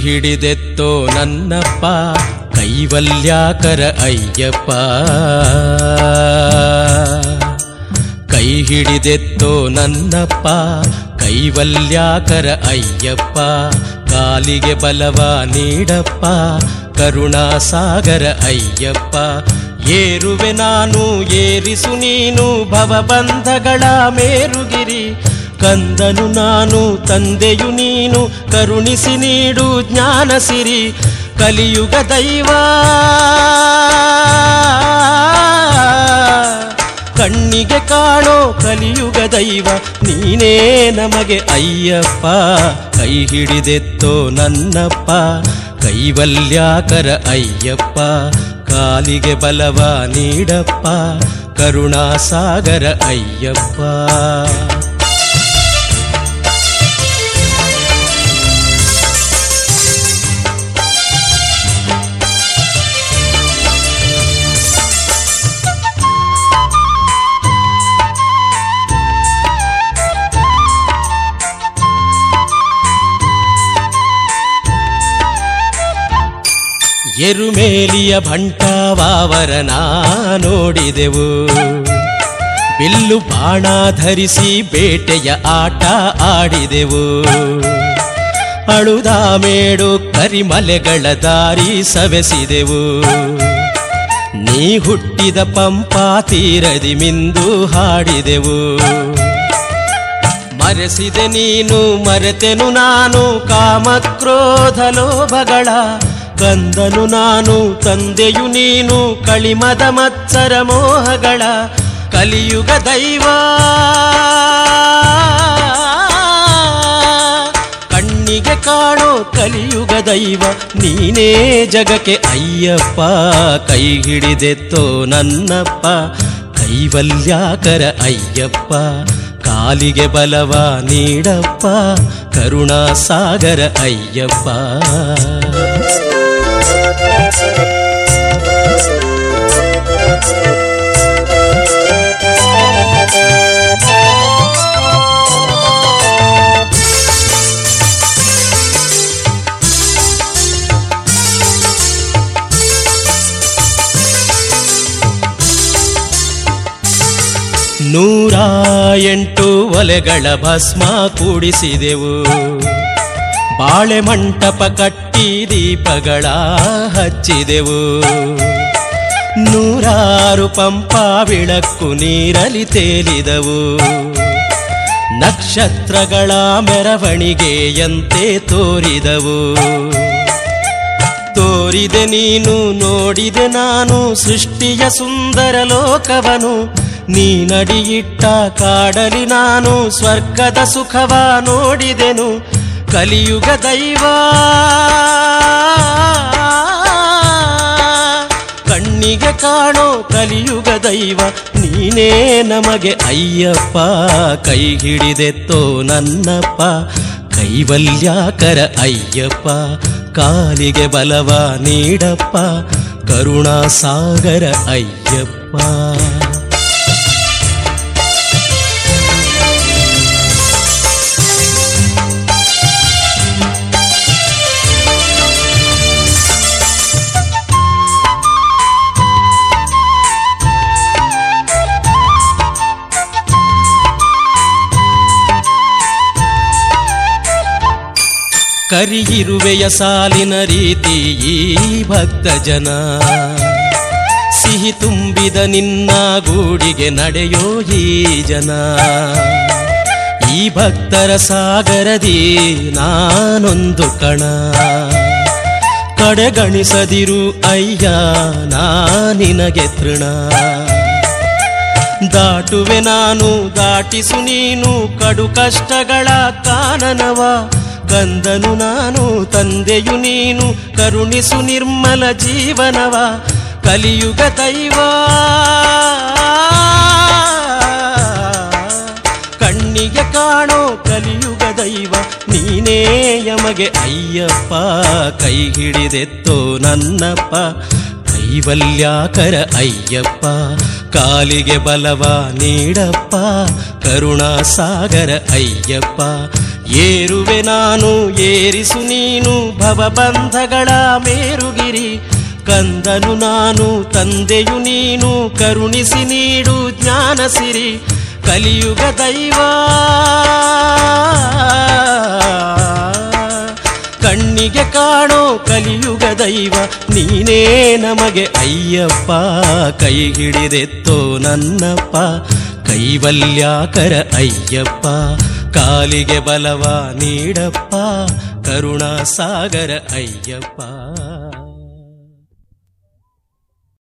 ಹಿಡಿದೆತ್ತೋ ನನ್ನಪ್ಪ ಕೈವಲ್ಯಾಕರ ಅಯ್ಯಪ್ಪ ಕೈ ಹಿಡಿದೆತ್ತೋ ನನ್ನಪ್ಪ ಕೈವಲ್ಯಾಕರ ಅಯ್ಯಪ್ಪ ಕಾಲಿಗೆ ಬಲವ ನೀಡಪ್ಪ ಕರುಣಾಸಾಗರ ಅಯ್ಯಪ್ಪ ಏರುವೆ ನಾನು ಏರಿಸು ನೀನು ಭವಬಂಧಗಳ ಮೇರುಗಿರಿ ಕಂದನು ನಾನು ತಂದೆಯು ನೀನು ಕರುಣಿಸಿ ನೀಡು ಜ್ಞಾನ ಸಿರಿ ಕಲಿಯುಗ ದೈವ ಕಣ್ಣಿಗೆ ಕಾಣೋ ಕಲಿಯುಗ ದೈವ ನೀನೇ ನಮಗೆ ಅಯ್ಯಪ್ಪ ಕೈ ಹಿಡಿದೆತ್ತೋ ನನ್ನಪ್ಪ ಕೈವಲ್ಯಾಕರ ಅಯ್ಯಪ್ಪ ಕಾಲಿಗೆ ಬಲವ ನೀಡಪ್ಪ ಕರುಣಾಸಾಗರ ಅಯ್ಯಪ್ಪ ಎರುಮೇಲಿಯ ಭಂಟವಾವರನ ನೋಡಿದೆವು ಬಿಲ್ಲು ಬಾಣ ಧರಿಸಿ ಬೇಟೆಯ ಆಟ ಆಡಿದೆವು ಅಳುದ ಮೇಡು ಕರಿಮಲೆಗಳ ದಾರಿ ಸವೆಸಿದೆವು ನೀ ಹುಟ್ಟಿದ ಪಂಪಾ ತೀರದಿ ಮಿಂದು ಹಾಡಿದೆವು ಮರೆಸಿದೆ ನೀನು ಮರೆತೆನು ನಾನು ಕಾಮಕ್ರೋಧ ಲೋಭಗಳ ಕಂದನು ನಾನು ತಂದೆಯು ನೀನು ಕಳಿಮದ ಮತ್ಸರ ಮೋಹಗಳ ಕಲಿಯುಗ ದೈವ ಕಣ್ಣಿಗೆ ಕಾಣೋ ಕಲಿಯುಗ ದೈವ ನೀನೇ ಜಗಕ್ಕೆ ಅಯ್ಯಪ್ಪ ಕೈ ಹಿಡಿದೆತ್ತೋ ನನ್ನಪ್ಪ ಕೈವಲ್ಯಾಕರ ಅಯ್ಯಪ್ಪ ಕಾಲಿಗೆ ಬಲವ ನೀಡಪ್ಪ ಕರುಣಾಸಾಗರ ಅಯ್ಯಪ್ಪ ನೂರ ಎಂಟು ಒಲೆಗಳ ಭಸ್ಮ ಕೂಡಿಸಿದೆವು ಬಾಳೆ ಮಂಟಪ ಕಟ್ಟಿ ದೀಪಗಳ ಹಚ್ಚಿದೆವು ನೂರಾರು ಪಂಪ ಬೆಳಕು ನೀರಲಿ ತೇಲಿದವು ನಕ್ಷತ್ರಗಳ ಮೆರವಣಿಗೆಯಂತೆ ತೋರಿದವು ತೋರಿದೆ ನೀನು ನೋಡಿದೆ ನಾನು ಸೃಷ್ಟಿಯ ಸುಂದರ ಲೋಕವನು ನೀ ನಡಿಯಿಟ್ಟ ಕಾಡಲಿ ನಾನು ಸ್ವರ್ಗದ ಸುಖವ ನೋಡಿದೆನು ಕಲಿಯುಗ ದೈವ ಕಣ್ಣಿಗೆ ಕಾಣೋ ಕಲಿಯುಗ ದೈವ ನೀನೇ ನಮಗೆ ಅಯ್ಯಪ್ಪ ಕೈ ಹಿಡಿದೆತ್ತೋ ನನ್ನಪ್ಪ ಕೈವಲ್ಯಾಕರ ಅಯ್ಯಪ್ಪ ಕಾಲಿಗೆ ಬಲವ ನೀಡಪ್ಪ ಕರುಣಾಸಾಗರ ಅಯ್ಯಪ್ಪ ಕರಿಯಿರುವೆಯ ಸಾಲಿನ ರೀತಿ ಈ ಭಕ್ತ ಜನ ಸಿಹಿ ತುಂಬಿದ ನಿನ್ನ ಗೂಡಿಗೆ ನಡೆಯೋ ಈ ಜನ ಈ ಭಕ್ತರ ಸಾಗರದಿ ನಾನೊಂದು ಕಣ ಕಡೆಗಣಿಸದಿರು ಅಯ್ಯ ನಾ ನಿನಗೆ ತೃಣ ದಾಟುವೆ ನಾನು ದಾಟಿಸು ನೀನು ಕಡು ಕಷ್ಟಗಳ ಕಾನನವ ಕಂದನು ನಾನು ತಂದೆಯು ನೀನು ಕರುಣಿಸು ನಿರ್ಮಲ ಜೀವನವ ಕಲಿಯುಗ ದೈವ ಕಣ್ಣಿಗೆ ಕಾಣೋ ಕಲಿಯುಗ ದೈವ ನೀನೇ ಯಮಗೆ ಅಯ್ಯಪ್ಪ ಕೈ ಹಿಡಿದೆತ್ತೋ ನನ್ನಪ್ಪ ಕೈವಲ್ಯಾಕರ ಅಯ್ಯಪ್ಪ ಕಾಲಿಗೆ ಬಲವ ನೀಡಪ್ಪ ಕರುಣಾಸಾಗರ ಅಯ್ಯಪ್ಪ ಏರುವೆ ನಾನು ಏರಿಸು ನೀನು ಭವಬಂಧಗಳ ಮೇರುಗಿರಿ ಕಂದನು ನಾನು ತಂದೆಯು ನೀನು ಕರುಣಿಸಿ ನೀಡು ಜ್ಞಾನ ಸಿರಿ ಕಲಿಯುಗ ದೈವ ಕಣ್ಣಿಗೆ ಕಾಣೋ ಕಲಿಯುಗ ದೈವ ನೀನೇ ನಮಗೆ ಅಯ್ಯಪ್ಪ ಕೈ ಹಿಡಿದೆತ್ತೋ ನನ್ನಪ್ಪ ಕೈವಲ್ಯಾಕರ ಅಯ್ಯಪ್ಪ ಕಾಲಿಗೆ ಬಲವ ನೀಡಪ್ಪ ಕರುಣಾ ಸಾಗರ ಅಯ್ಯಪ್ಪ